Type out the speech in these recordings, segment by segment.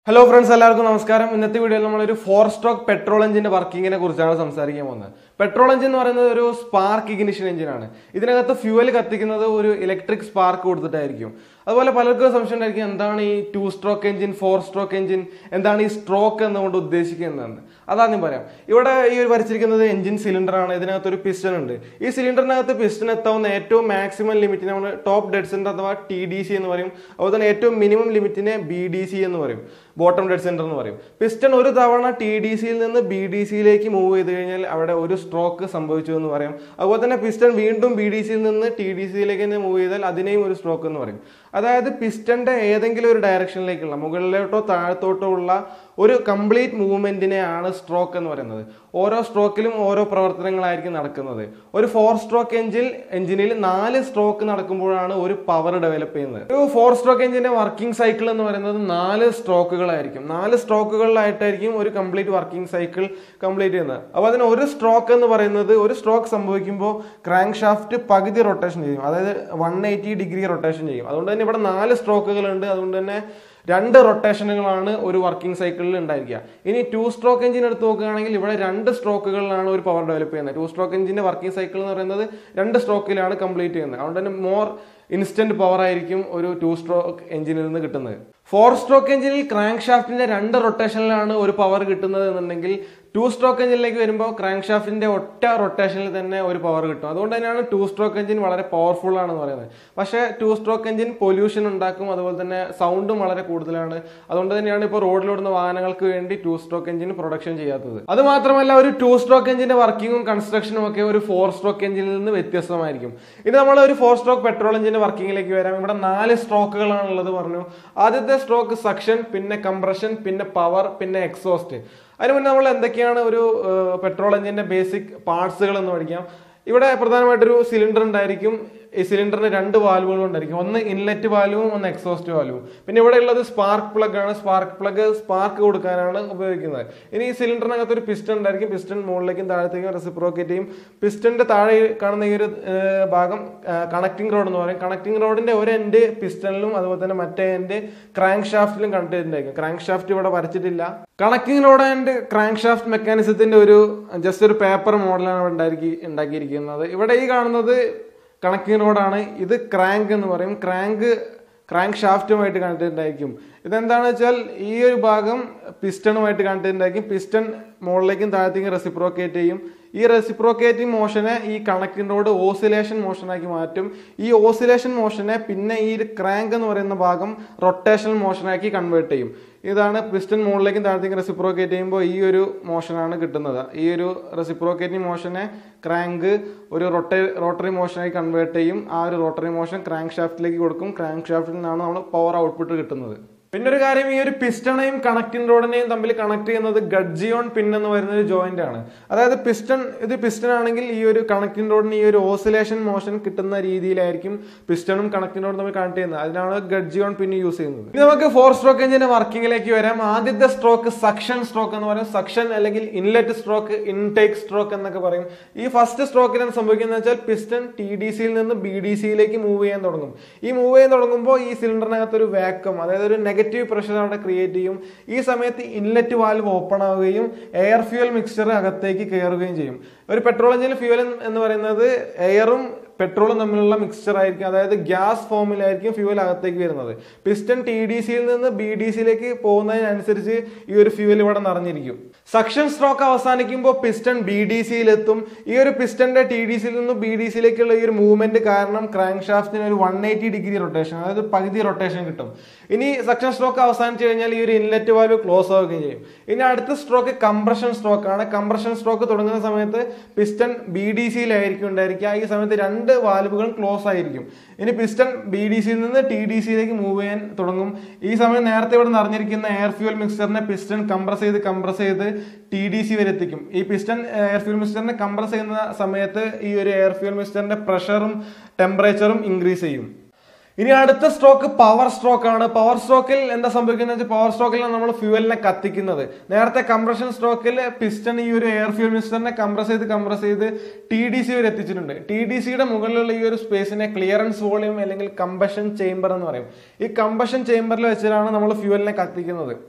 hello friends എല്ലാവർക്കും നമസ്കാരം ഇന്നത്തെ വീഡിയോയിൽ നമ്മളൊരു ഫോർ സ്ട്രോക്ക് പെട്രോൾ എഞ്ചിന്റെ വർക്കിങ്ങിനെ കുറിച്ചാണ് സംസാരിക്കാൻ പോകുന്നത് പെട്രോൾ എഞ്ചിൻ എന്ന് പറയുന്നത് ഒരു സ്പാർക്ക് ഇഗ്നിഷൻ എഞ്ചിനാണ് ഇതിനകത്ത് ഫ്യൂവൽ കത്തിക്കുന്നത് ഒരു ഇലക്ട്രിക് സ്പാർക്ക് കൊടുത്തിട്ടായിരിക്കും അതുപോലെ പലർക്കും സംശയം ഉണ്ടായിരിക്കും എന്താണ് ഈ two stroke engine four stroke engine എന്താണ് ഈ സ്ട്രോക്ക് എന്നുകൊണ്ട് ഉദ്ദേശിക്കുന്നതെന്ന് അതാദ്യം പറയാം ഇവിടെ ഈ ഒരു വരച്ചിരിക്കുന്നത് എഞ്ചിൻ സിലിണ്ടർ ആണ് ഇതിനകത്ത് ഒരു പിസ്റ്റൺ ഉണ്ട് ഈ സിലിണ്ടറിനകത്ത് പിസ്റ്റൺ എത്താവുന്ന ഏറ്റവും മാക്സിമം ലിമിറ്റിനെ നമ്മൾ ടോപ്പ് ഡെഡ് സെന്റർ അഥവാ ടി ഡി സി എന്ന് പറയും അതുപോലെ തന്നെ ഏറ്റവും മിനിമം ലിമിറ്റിനെ ബി ഡി സി എന്ന് പറയും ബോട്ടം ഡെഡ് സെന്റർ എന്ന് പറയും പിസ്റ്റൺ ഒരു തവണ ടി ഡി സിയിൽ നിന്ന് ബി ഡി സിയിലേക്ക് മൂവ് ചെയ്ത് കഴിഞ്ഞാൽ അവിടെ ഒരു സ്ട്രോക്ക് സംഭവിച്ചു എന്ന് പറയും അതുപോലെ തന്നെ പിസ്റ്റൺ വീണ്ടും ബി ഡി സിയിൽ നിന്ന് ടി ഡി സിയിലേക്ക് തന്നെ മൂവ് ചെയ്താൽ അതിനെയും ഒരു സ്ട്രോക്ക് എന്ന് പറയും അതായത് പിസ്റ്റന്റെ ഏതെങ്കിലും ഒരു ഡയറക്ഷനിലേക്കുള്ള മുകളിലോട്ടോ താഴത്തോട്ടോ ഉള്ള ഒരു കംപ്ലീറ്റ് മൂവ്മെന്റിനെയാണ് സ്ട്രോക്ക് എന്ന് പറയുന്നത് ഓരോ സ്ട്രോക്കിലും ഓരോ പ്രവർത്തനങ്ങളായിരിക്കും നടക്കുന്നത് ഒരു ഫോർ സ്ട്രോക്ക് എഞ്ചിൻ എഞ്ചിനിൽ നാല് സ്ട്രോക്ക് നടക്കുമ്പോഴാണ് ഒരു പവർ ഡെവലപ്പ് ചെയ്യുന്നത് ഒരു ഫോർ സ്ട്രോക്ക് എഞ്ചിന്റെ വർക്കിംഗ് സൈക്കിൾ എന്ന് പറയുന്നത് നാല് സ്ട്രോക്കുകളായിരിക്കും നാല് സ്ട്രോക്കുകളിലായിട്ടായിരിക്കും ഒരു കംപ്ലീറ്റ് വർക്കിംഗ് സൈക്കിൾ കംപ്ലീറ്റ് ചെയ്യുന്നത് അപ്പോൾ അതിന് ഒരു സ്ട്രോക്ക് എന്ന് പറയുന്നത് ഒരു സ്ട്രോക്ക് സംഭവിക്കുമ്പോൾ ക്രാങ്ക് ഷാഫ്റ്റ് പകുതി റൊട്ടേഷൻ ചെയ്യും അതായത് വൺ എയ്റ്റി ഡിഗ്രി റൊട്ടേഷൻ ചെയ്യും അതുകൊണ്ട് തന്നെ ഇവിടെ നാല് സ്ട്രോക്കുകളുണ്ട് അതുകൊണ്ട് തന്നെ രണ്ട് റൊട്ടേഷനുകളാണ് ഒരു വർക്കിംഗ് സൈക്കിളിൽ ഉണ്ടായിരിക്കുക ഇനി ടു സ്ട്രോക്ക് എഞ്ചിൻ എടുത്ത് നോക്കുകയാണെങ്കിൽ ഇവിടെ രണ്ട് സ്ട്രോക്കുകളിലാണ് ഒരു പവർ ഡെവലപ്പ് ചെയ്യുന്നത് ടു സ്ട്രോക്ക് എഞ്ചിന്റെ വർക്കിംഗ് സൈക്കിൾ എന്ന് പറയുന്നത് രണ്ട് സ്ട്രോക്കിലാണ് കംപ്ലീറ്റ് ചെയ്യുന്നത് അതുകൊണ്ട് തന്നെ മോർ ഇൻസ്റ്റന്റ് പവർ ആയിരിക്കും ഒരു ടു സ്ട്രോക്ക് എഞ്ചിനിൽ നിന്ന് കിട്ടുന്നത് ഫോർ സ്ട്രോക്ക് എഞ്ചിനിൽ ക്രാങ്ക് ഷാഫ്റ്റിന്റെ രണ്ട് റൊട്ടേഷനിലാണ് ഒരു പവർ കിട്ടുന്നത് എന്നുണ്ടെങ്കിൽ ടു സ്ട്രോക്ക് എഞ്ചിനിലേക്ക് വരുമ്പോൾ ക്രാങ്ക് ഷാഫ്റ്റിന്റെ ഒറ്റ റൊട്ടേഷനിൽ തന്നെ ഒരു പവർ കിട്ടും അതുകൊണ്ട് തന്നെയാണ് ടു സ്ട്രോക്ക് എഞ്ചിൻ വളരെ പവർഫുൾ ആണെന്ന് പറയുന്നത് പക്ഷേ ടു സ്ട്രോക്ക് എഞ്ചിൻ പൊല്യൂഷൻ ഉണ്ടാക്കും അതുപോലെ തന്നെ സൗണ്ടും വളരെ കൂടുതലാണ് അതുകൊണ്ട് തന്നെയാണ് ഇപ്പോൾ റോഡിലോടുന്ന വാഹനങ്ങൾക്ക് വേണ്ടി ടു സ്ട്രോക്ക് എഞ്ചിൻ പ്രൊഡക്ഷൻ ചെയ്യാത്തത് അത് മാത്രമല്ല ഒരു ടു സ്ട്രോക്ക് എഞ്ചിന്റെ വർക്കിങ്ങും കൺസ്ട്രക്ഷനും ഒക്കെ ഒരു ഫോർ സ്ട്രോക്ക് എഞ്ചിനിൽ നിന്ന് വ്യത്യസ്തമായിരിക്കും ഇനി നമ്മൾ ഒരു ഫോർ സ്ട്രോക്ക് പെട്രോൾ എഞ്ചിന്റെ വർക്കിങ്ങിലേക്ക് വരാം ഇവിടെ നാല് സ്ട്രോക്കുകളാണ് ഉള്ളത് പറഞ്ഞു ആദ്യത്തെ സ്ട്രോക്ക് സക്ഷൻ പിന്നെ കംപ്രഷൻ പിന്നെ പവർ പിന്നെ എക്സോസ്റ്റ് അതിന് മുന്നേ നമ്മൾ എന്തൊക്കെയാണ് ഒരു പെട്രോൾ എഞ്ചിന്റെ ബേസിക് പാർട്സുകൾ എന്ന് പഠിക്കാം ഇവിടെ പ്രധാനമായിട്ടൊരു സിലിണ്ടർ ഉണ്ടായിരിക്കും ഈ സിലിണ്ടറിന് രണ്ട് വാൽവുകൾ ഉണ്ടായിരിക്കും ഒന്ന് ഇൻലെറ്റ് വാൽവും ഒന്ന് എക്സോസ്റ്റ് വാൽവും പിന്നെ ഇവിടെ ഉള്ളത് സ്പാർക്ക് പ്ലഗ് ആണ് സ്പാർക്ക് പ്ലഗ് സ്പാർക്ക് കൊടുക്കാനാണ് ഉപയോഗിക്കുന്നത് ഇനി ഈ സിലിണ്ടറിനകത്ത് ഒരു പിസ്റ്റൺ ഉണ്ടായിരിക്കും പിസ്റ്റൺ മുകളിലേക്കും താഴത്തേക്കും റെസിപ്രോക്കേറ്റ് ചെയ്യും പിസ്റ്റന്റെ താഴെ കാണുന്ന ഈ ഒരു ഏർ, ഭാഗം കണക്ടിംഗ് റോഡ് എന്ന് പറയും കണക്ടിംഗ് റോഡിന്റെ ഒരു എൻഡ് പിസ്റ്റണിലും അതുപോലെ തന്നെ മറ്റേ എൻഡ് ക്രാങ്ക് ഷാഫ്റ്റിലും കണക്ട് ചെയ്തിട്ടുണ്ടായിരിക്കും ക്രാങ്ക് ഷാഫ്റ്റ് ഇവിടെ വരച്ചിട്ടില്ല connecting rod and crankshaft മെക്കാനിസത്തിന്റെ ഒരു ജസ്റ്റ് ഒരു പേപ്പർ മോഡലാണ് ഇവിടെ ഉണ്ടാക്കി ഉണ്ടാക്കിയിരിക്കുന്നത് ഇവിടെ ഈ കാണുന്നത് കണക്ടിംഗ് റോഡാണ് ഇത് ക്രാങ്ക് എന്ന് പറയും ക്രാങ്ക് ക്രാങ്ക് ഷാഫ്റ്റുമായിട്ട് കണക്ട് ചെയ്തിട്ടുണ്ടായിരിക്കും ഇതെന്താണെന്ന് വെച്ചാൽ ഈ ഒരു ഭാഗം പിസ്റ്റണുമായിട്ട് കണക്ട് ചെയ്തിട്ടുണ്ടായിരിക്കും പിസ്റ്റൺ മുകളിലേക്കും താഴത്തേക്കും റെസിപ്രോക്കേറ്റ് ചെയ്യും ഈ റെസിപ്രോക്കേറ്റിംഗ് മോഷനെ ഈ കണക്റ്റിംഗ് റോഡ് ഓസിലേഷൻ മോഷനാക്കി മാറ്റും ഈ ഓസിലേഷൻ മോഷനെ പിന്നെ ഈ ഒരു ക്രാങ്ക് എന്ന് പറയുന്ന ഭാഗം റൊട്ടേഷണൽ മോഷനാക്കി കൺവേർട്ട് ചെയ്യും ഇതാണ് പിസ്റ്റൺ മുകളിലേക്കും താഴത്തേക്കും റെസിപ്രോക്കേറ്റ് ചെയ്യുമ്പോൾ ഈ ഒരു മോഷനാണ് കിട്ടുന്നത് ഈ ഒരു റെസിപ്രോക്കേറ്റിംഗ് മോഷനെ ക്രാങ്ക് ഒരു റൊട്ടേ റോട്ടറി മോഷനായി കൺവേർട്ട് ചെയ്യും ആ ഒരു റോട്ടറി മോഷൻ ക്രാങ്ക് ഷാഫ്റ്റിലേക്ക് കൊടുക്കും ക്രാങ്ക് ഷാഫ്റ്റിൽ നിന്നാണ് നമ്മൾ പവർ ഔട്ട്പുട്ട് കിട്ടുന്നത് പിന്നെ ഒരു കാര്യം ഈ ഒരു പിസ്റ്റണയും കണക്റ്റിംഗ് റോഡിനെയും തമ്മിൽ കണക്ട് ചെയ്യുന്നത് ഗഡ്ജിയോൺ പിൻ എന്ന് പറയുന്ന ഒരു ജോയിന്റ് ആണ് അതായത് പിസ്റ്റൺ ഇത് പിസ്റ്റൺ ആണെങ്കിൽ ഈ ഒരു കണക്റ്റിംഗ് റോഡിന് ഈ ഒരു ഓസിലേഷൻ മോഷൻ കിട്ടുന്ന രീതിയിലായിരിക്കും പിസ്റ്റണും കണക്റ്റിംഗ് റോഡും തമ്മിൽ കണക്ട് ചെയ്യുന്നത് അതിനാണ് ഗഡ്ജിയോൺ പിൻ യൂസ് ചെയ്യുന്നത് ഇനി നമുക്ക് ഫോർ സ്ട്രോക്ക് എഞ്ചിന്റെ വർക്കിംഗിലേക്ക് വരാം ആദ്യത്തെ സ്ട്രോക്ക് സക്ഷൻ സ്ട്രോക്ക് എന്ന് പറയും സക്ഷൻ അല്ലെങ്കിൽ ഇൻലെറ്റ് സ്ട്രോക്ക് ഇൻടേക്ക് സ്ട്രോക്ക് എന്നൊക്കെ പറയും ഈ ഫസ്റ്റ് സ്ട്രോക്കിന് സംഭവിക്കുന്നത് വെച്ചാൽ പിസ്റ്റൺ ടി ഡി സിയിൽ നിന്ന് ബി ഡി സിയിലേക്ക് മൂവ് ചെയ്യാൻ തുടങ്ങും ഈ മൂവ് ചെയ്യാൻ തുടങ്ങുമ്പോൾ ഈ സിലിണ്ടറിനകത്ത് ഒരു വാക്കം അതായത് ഒരു നെഗറ്റീവ് പ്രഷർ അവിടെ ക്രിയേറ്റ് ചെയ്യും ഈ സമയത്ത് ഇൻലെറ്റ് വാൽവ് ഓപ്പൺ ആവുകയും എയർ ഫ്യൂൽ മിക്സ്ചർ അകത്തേക്ക് കയറുകയും ചെയ്യും ഒരു പെട്രോൾ എഞ്ചിൻ ഫ്യൂൽ എന്ന് പറയുന്നത് എയറും പെട്രോളും തമ്മിലുള്ള മിക്സ്ചർ ആയിരിക്കും അതായത് ഗ്യാസ് ഫോമിലായിരിക്കും ഫ്യൂവൽ അകത്തേക്ക് വരുന്നത് പിസ്റ്റൺ ടി ഡി സിയിൽ നിന്ന് ബി ഡി സിയിലേക്ക് പോകുന്നതിനനുസരിച്ച് ഈ ഒരു ഫ്യൂവൽ ഇവിടെ നിറഞ്ഞിരിക്കും സക്ഷൻ സ്ട്രോക്ക് അവസാനിക്കുമ്പോൾ പിസ്റ്റൺ ബി ഡി സിയിലെത്തും ഈ ഒരു പിസ്റ്റന്റെ ടി ഡി സിയിൽ നിന്ന് ബി ഡി സിയിലേക്കുള്ള ഈ ഒരു മൂവ്മെന്റ് കാരണം ക്രാങ്ക് ഷാഫ്റ്റിന് ഒരു വൺ എയ്റ്റി ഡിഗ്രി റൊട്ടേഷൻ അതായത് പകുതി റൊട്ടേഷൻ കിട്ടും ഇനി സക്ഷൻ സ്ട്രോക്ക് അവസാനിച്ചു കഴിഞ്ഞാൽ ഈ ഒരു ഇൻലെറ്റ് വാൽവ് ക്ലോസ് ആവുകയും ചെയ്യും ഇനി അടുത്ത സ്ട്രോക്ക് കംപ്രഷൻ സ്ട്രോക്ക് ആണ് കംപ്രഷൻ സ്ട്രോക്ക് തുടങ്ങുന്ന സമയത്ത് പിസ്റ്റൺ ബി ഡി സിയിലായിരിക്കും ഉണ്ടായിരിക്കുക ഈ സമയത്ത് രണ്ട് വാൽവുകളും ക്ലോസ് ആയിരിക്കും ഇനി പിസ്റ്റൺ ബി ഡി സിയിൽ നിന്ന് ടി ഡി സിയിലേക്ക് മൂവ് ചെയ്യാൻ തുടങ്ങും ഈ സമയം നേരത്തെ ഇവിടെ നിറഞ്ഞിരിക്കുന്ന എയർ ഫ്യൂൽ മിക്സ്ചറിനെ പിസ്റ്റൺ കംപ്രസ് ചെയ്ത് കംപ്രസ് ചെയ്ത് ടി ഡി സി വരെ എത്തിക്കും ഈ പിസ്റ്റൺ എയർ ഫ്യൂൽ മിക്സ്ചറിനെ കംപ്രസ് ചെയ്യുന്ന സമയത്ത് ഈ ഒരു എയർ ഫ്യൂൽ മിക്സ്ചറിന്റെ പ്രഷറും ടെമ്പറേച്ചറും ഇൻക്രീസ് ചെയ്യും ഇനി അടുത്ത സ്ട്രോക്ക് പവർ സ്ട്രോക്ക് ആണ് പവർ സ്ട്രോക്കിൽ എന്താ സംഭവിക്കുന്നത് വെച്ചാൽ പവർ സ്ട്രോക്കിലാണ് നമ്മൾ ഫ്യൂവലിനെ കത്തിക്കുന്നത് നേരത്തെ കംപ്രഷൻ സ്ട്രോക്കിൽ പിസ്റ്റൺ ഈ ഒരു എയർ ഫ്യൂൽ മിസ്റ്ററിനെ കംപ്രസ് ചെയ്ത് കംപ്രസ് ചെയ്ത് ടി ഡി സി വരെ എത്തിച്ചിട്ടുണ്ട് ടി ഡി സിയുടെ മുകളിലുള്ള ഈ ഒരു സ്പേസിനെ ക്ലിയറൻസ് വോളിയം അല്ലെങ്കിൽ കമ്പഷൻ ചേംബർ എന്ന് പറയും ഈ കമ്പഷൻ ചേംബറിൽ വെച്ചിട്ടാണ് നമ്മൾ ഫ്യൂവലിനെ കത്തിക്കുന്നത്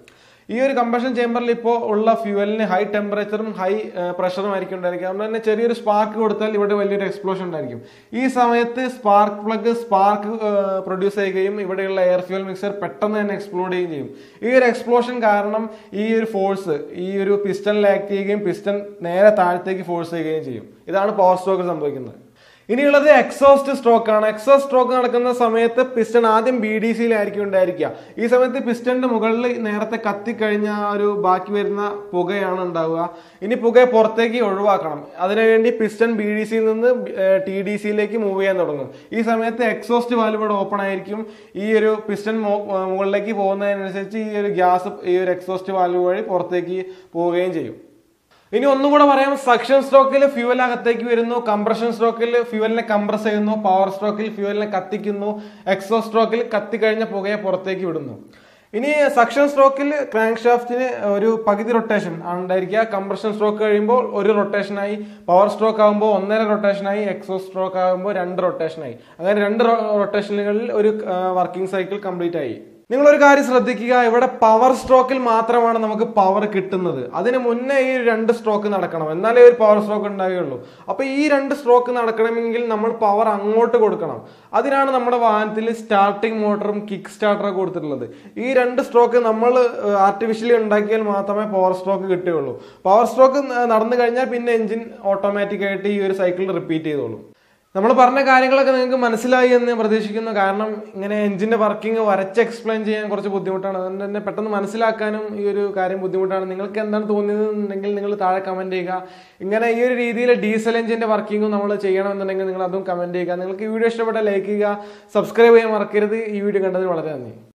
ഈ ഒരു കമ്പഷൻ ചേമ്പറിൽ ഇപ്പോൾ ഉള്ള ഫ്യൂവലിന് ഹൈ ടെമ്പറേച്ചറും ഹൈ പ്രഷറും ആയിരിക്കും ഉണ്ടായിരിക്കും അതുകൊണ്ട് തന്നെ ചെറിയൊരു സ്പാർക്ക് കൊടുത്താൽ ഇവിടെ വലിയൊരു എക്സ്പ്ലോഷൻ ഉണ്ടായിരിക്കും ഈ സമയത്ത് സ്പാർക്ക് പ്ലഗ് സ്പാർക്ക് പ്രൊഡ്യൂസ് ചെയ്യുകയും ഇവിടെയുള്ള എയർ ഫ്യൂവൽ മിക്സർ പെട്ടെന്ന് തന്നെ എക്സ്പ്ലോഡ് ചെയ്യുകയും ചെയ്യും ഈ ഒരു എക്സ്പ്ലോഷൻ കാരണം ഈ ഒരു ഫോഴ്സ് ഈ ഒരു പിസ്റ്റണിൽ ആക്ട് ചെയ്യുകയും പിസ്റ്റൺ നേരെ താഴത്തേക്ക് ഫോഴ്സ് ചെയ്യുകയും ചെയ്യും ഇതാണ് പവർ സ്ട്രോക്ക് സംഭവിക്കുന്നത് ഇനിയുള്ളത് എക്സോസ്റ്റ് സ്ട്രോക്ക് ആണ് എക്സോസ്റ്റ് സ്ട്രോക്ക് നടക്കുന്ന സമയത്ത് പിസ്റ്റൺ ആദ്യം ബി ഡി സിയിലായിരിക്കും ഉണ്ടായിരിക്കുക ഈ സമയത്ത് പിസ്റ്റന്റെ മുകളിൽ നേരത്തെ കത്തിക്കഴിഞ്ഞ ആ ഒരു ബാക്കി വരുന്ന പുകയാണ് ഉണ്ടാവുക ഇനി പുകയെ പുറത്തേക്ക് ഒഴിവാക്കണം അതിനുവേണ്ടി പിസ്റ്റൺ ബി ഡി സിയിൽ നിന്ന് ടി ഡി സിയിലേക്ക് മൂവ് ചെയ്യാൻ തുടങ്ങും ഈ സമയത്ത് എക്സോസ്റ്റ് വാൽവ് ഇവിടെ ഓപ്പൺ ആയിരിക്കും ഈ ഒരു പിസ്റ്റൺ മുകളിലേക്ക് പോകുന്നതിനനുസരിച്ച് ഈ ഒരു ഗ്യാസ് ഈ ഒരു എക്സോസ്റ്റ് വാൽവ് വഴി പുറത്തേക്ക് പോവുകയും ചെയ്യും ഇനി ഒന്നും കൂടെ പറയാം സക്ഷൻ സ്ട്രോക്കിൽ ഫ്യൂവൽ അകത്തേക്ക് വരുന്നു കംപ്രഷൻ സ്ട്രോക്കിൽ ഫ്യൂവലിനെ കംപ്രസ് ചെയ്യുന്നു പവർ സ്ട്രോക്കിൽ ഫ്യൂവലിനെ കത്തിക്കുന്നു എക്സോ സ്ട്രോക്കിൽ കത്തിക്കഴിഞ്ഞ പുകയെ പുറത്തേക്ക് വിടുന്നു ഇനി സക്ഷൻ സ്ട്രോക്കിൽ ക്രാങ്ക് ഷാഫ്റ്റിന് ഒരു പകുതി റൊട്ടേഷൻ ആണ് ഉണ്ടായിരിക്കുക കംപ്രഷൻ സ്ട്രോക്ക് കഴിയുമ്പോൾ ഒരു റൊട്ടേഷനായി പവർ സ്ട്രോക്ക് ആകുമ്പോൾ ഒന്നര റൊട്ടേഷനായി എക്സോ സ്ട്രോക്ക് ആകുമ്പോൾ രണ്ട് റൊട്ടേഷനായി അങ്ങനെ രണ്ട് റൊട്ടേഷനുകളിൽ ഒരു വർക്കിംഗ് സൈക്കിൾ കംപ്ലീറ്റ് ആയി നിങ്ങൾ ഒരു കാര്യം ശ്രദ്ധിക്കുക ഇവിടെ പവർ സ്ട്രോക്കിൽ മാത്രമാണ് നമുക്ക് പവർ കിട്ടുന്നത് അതിന് മുന്നേ ഈ രണ്ട് സ്ട്രോക്ക് നടക്കണം എന്നാലേ ഒരു പവർ സ്ട്രോക്ക് ഉണ്ടാവുകയുള്ളൂ അപ്പൊ ഈ രണ്ട് സ്ട്രോക്ക് നടക്കണമെങ്കിൽ നമ്മൾ പവർ അങ്ങോട്ട് കൊടുക്കണം അതിനാണ് നമ്മുടെ വാഹനത്തിൽ സ്റ്റാർട്ടിംഗ് മോട്ടറും കിക്ക് സ്റ്റാർട്ടറും കൊടുത്തിട്ടുള്ളത് ഈ രണ്ട് സ്ട്രോക്ക് നമ്മൾ ആർട്ടിഫിഷ്യലി ഉണ്ടാക്കിയാൽ മാത്രമേ പവർ സ്ട്രോക്ക് കിട്ടുകയുള്ളൂ പവർ സ്ട്രോക്ക് നടന്നു കഴിഞ്ഞാൽ പിന്നെ എഞ്ചിൻ ഓട്ടോമാറ്റിക് ആയിട്ട് ഈ ഒരു സൈക്കിൾ റിപ്പീറ്റ് ചെയ്തോളും നമ്മൾ പറഞ്ഞ കാര്യങ്ങളൊക്കെ നിങ്ങൾക്ക് മനസ്സിലായി എന്ന് ഞാൻ പ്രതീക്ഷിക്കുന്നു കാരണം ഇങ്ങനെ എഞ്ചിന്റെ വർക്കിംഗ് വരച്ച് എക്സ്പ്ലെയിൻ ചെയ്യാൻ കുറച്ച് ബുദ്ധിമുട്ടാണ് അതുകൊണ്ട് തന്നെ പെട്ടെന്ന് മനസ്സിലാക്കാനും ഈ ഒരു കാര്യം ബുദ്ധിമുട്ടാണ് നിങ്ങൾക്ക് എന്താണ് തോന്നിയതെന്നുണ്ടെങ്കിൽ നിങ്ങൾ താഴെ കമന്റ് ചെയ്യുക ഇങ്ങനെ ഈ ഒരു രീതിയിൽ ഡീസൽ എഞ്ചിന്റെ വർക്കിംഗും നമ്മൾ ചെയ്യണമെന്നുണ്ടെങ്കിൽ നിങ്ങൾ അതും കമന്റ് ചെയ്യുക നിങ്ങൾക്ക് ഈ വീഡിയോ ഇഷ്ടപ്പെട്ട ലൈക്ക് ചെയ്യുക സബ്സ്ക്രൈബ് ചെയ്യാൻ മറക്കരുത് ഈ വീഡിയോ കണ്ടതിന് വളരെ നന്ദി